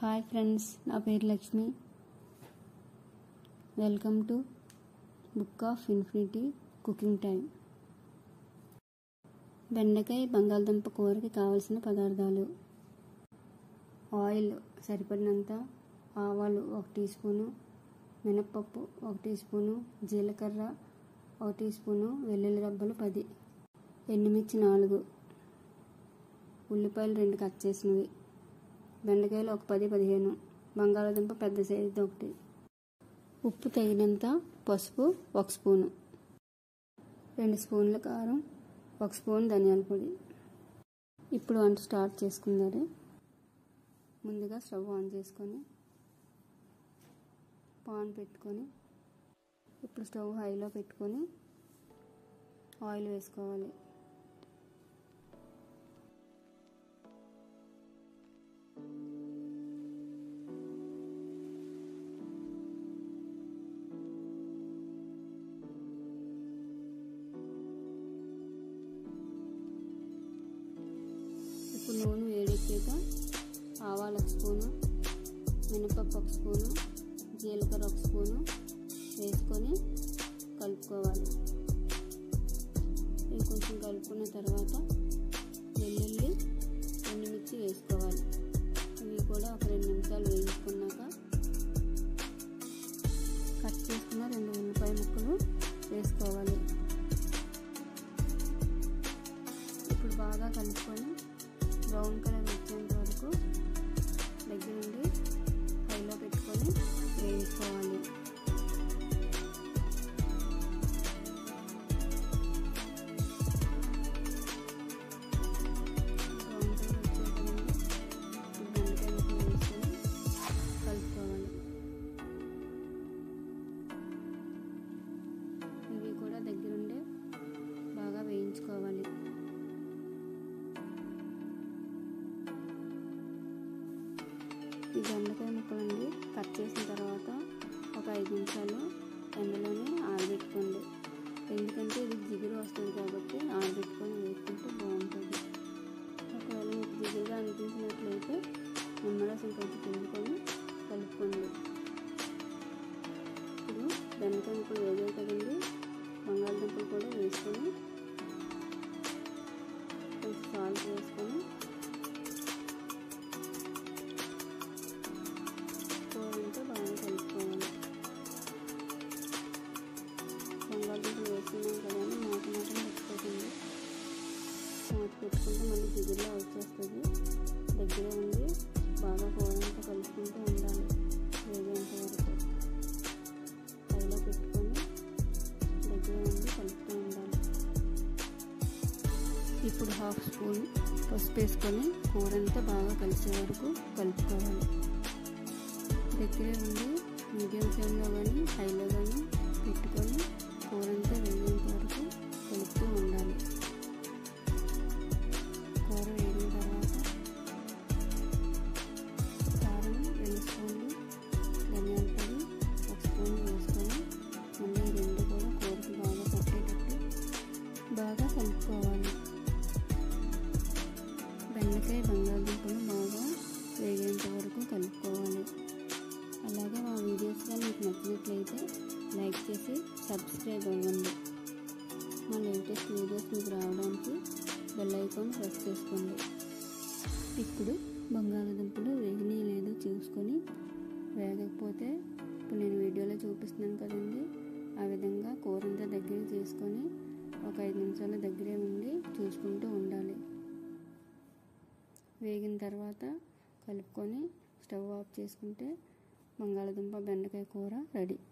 hi friends నా పేరు Lakshmi welcome to book of infinity cooking time బెండకాయ బంగాళదుంప కూరకి కావలసిన పదార్థాలు ఆయిల్ సరిపడినంత ఆవాలు ఒక టీ స్పూను మినప్పప్పు ఒక టీ స్పూను జీలకర్ర ఒక టీ స్పూను వెల్లుల్లి రబ్బలు పది ఎండుమిర్చి నాలుగు ఉల్లిపాయలు రెండు కట్ చేసినవి బెండకాయలు ఒక పది పదిహేను బంగాళాదుంప పెద్ద సైజు ఒకటి ఉప్పు తగినంత పసుపు ఒక స్పూను రెండు స్పూన్ల కారం ఒక స్పూన్ ధనియాల పొడి ఇప్పుడు వంట స్టార్ట్ చేసుకుందారు ముందుగా స్టవ్ ఆన్ చేసుకొని పాన్ పెట్టుకొని ఇప్పుడు స్టవ్ హైలో పెట్టుకొని ఆయిల్ వేసుకోవాలి ఇప్పుడు నూనె వేడెక్కాక ఆవాలు ఒక స్పూను మినపప్పు ఒక స్పూను జీలకర్ర ఒక స్పూను వేసుకొని కలుపుకోవాలి ఇవి కొంచెం కలుపుకున్న తర్వాత వెల్లుల్లి ఎండుమిర్చి వేసుకోవాలి ఇవి కూడా ఒక రెండు నిమిషాలు వేయించుకున్నాక కట్ చేసుకున్న రెండు ఉల్లిపాయ ముక్కలు వేసుకోవాలి ఇప్పుడు బాగా కలుపుకొని బ్రౌన్ కలర్ వచ్చేంత వరకు దగ్గర నుండి హైలో పెట్టుకొని వేయించుకోవాలి బ్రౌన్ కలర్ వచ్చేటప్పుడు బెండకాయ ముక్కలు వేసుకొని కలుపుకోవాలి ఇవి కూడా దగ్గరుండే బాగా వేయించుకోవాలి ఈ బెండకాయ ముక్కలండి కట్ చేసిన తర్వాత ఒక ఐదు నిమిషాలు ఎండలోనే ఆరబెట్టుకోండి ఎందుకంటే ఇది జిగురు వస్తుంది కాబట్టి ఆరబెట్టుకొని వేసుకుంటే బాగుంటుంది ఒకవేళ మీకు జిగురుగా అనిపించినట్లయితే నిమ్మరసం కొంచెం పిండుకొని కలుపుకోండి ఇప్పుడు బెండకాయ ముక్కలు వేగాయి కదండి బంగాళదుంపలు కూడా వేసుకొని కొంచెం సాల్ట్ వేసుకొని కూరంతా బాగా కలుపుకోవాలి బంగాళదుంపలు వేసుకున్నాం కదా అని మూత మాత్రం పెట్టుకోకండి మూత పెట్టుకుంటే మళ్ళీ జిగురులా వచ్చేస్తుంది దగ్గర ఉండి బాగా కూరంతా కలుపుకుంటూ ఉండాలి వేగేంత వరకు పైలో పెట్టుకొని దగ్గర ఉండి కలుపుతూ ఉండాలి ఇప్పుడు హాఫ్ స్పూన్ పసుపు వేసుకొని కూరంతా బాగా కలిసే వరకు కలుపుకోవాలి దగ్గరే ఉండి మీడియం ఫ్లేమ్లో కానీ హైలో కానీ పెట్టుకొని కూరంతా వేగేంత వరకు కలుపుతూ ఉండాలి కూర వేగిన తర్వాత కారం రెండు స్పూన్లు ధనియాల పొడి ఒక స్పూన్ వేసుకొని మళ్ళీ రెండు కూడా కూరకి బాగా పట్టేటట్టు బాగా కలుపుకోవాలి బెండకాయ బంగాళదుంపలు బాగా వేగేంత వరకు కలుపుకోవాలి అలాగే మా వీడియోస్ కానీ మీకు నచ్చినట్లయితే లైక్ చేసి సబ్స్క్రైబ్ అవ్వండి మా లేటెస్ట్ వీడియోస్ మీకు రావడానికి బెల్ ఐకాన్ ప్రెస్ చేసుకోండి ఇప్పుడు బంగాళాదుంపలు వేగినాయి లేదో చూసుకొని వేగకపోతే ఇప్పుడు నేను వీడియోలో చూపిస్తున్నాను కదండి ఆ విధంగా కూర అంతా దగ్గర చేసుకొని ఒక ఐదు నిమిషాల దగ్గరే ఉండి చూసుకుంటూ ఉండాలి వేగిన తర్వాత కలుపుకొని స్టవ్ ఆఫ్ చేసుకుంటే బంగాళదుంప బెండకాయ కూర రెడీ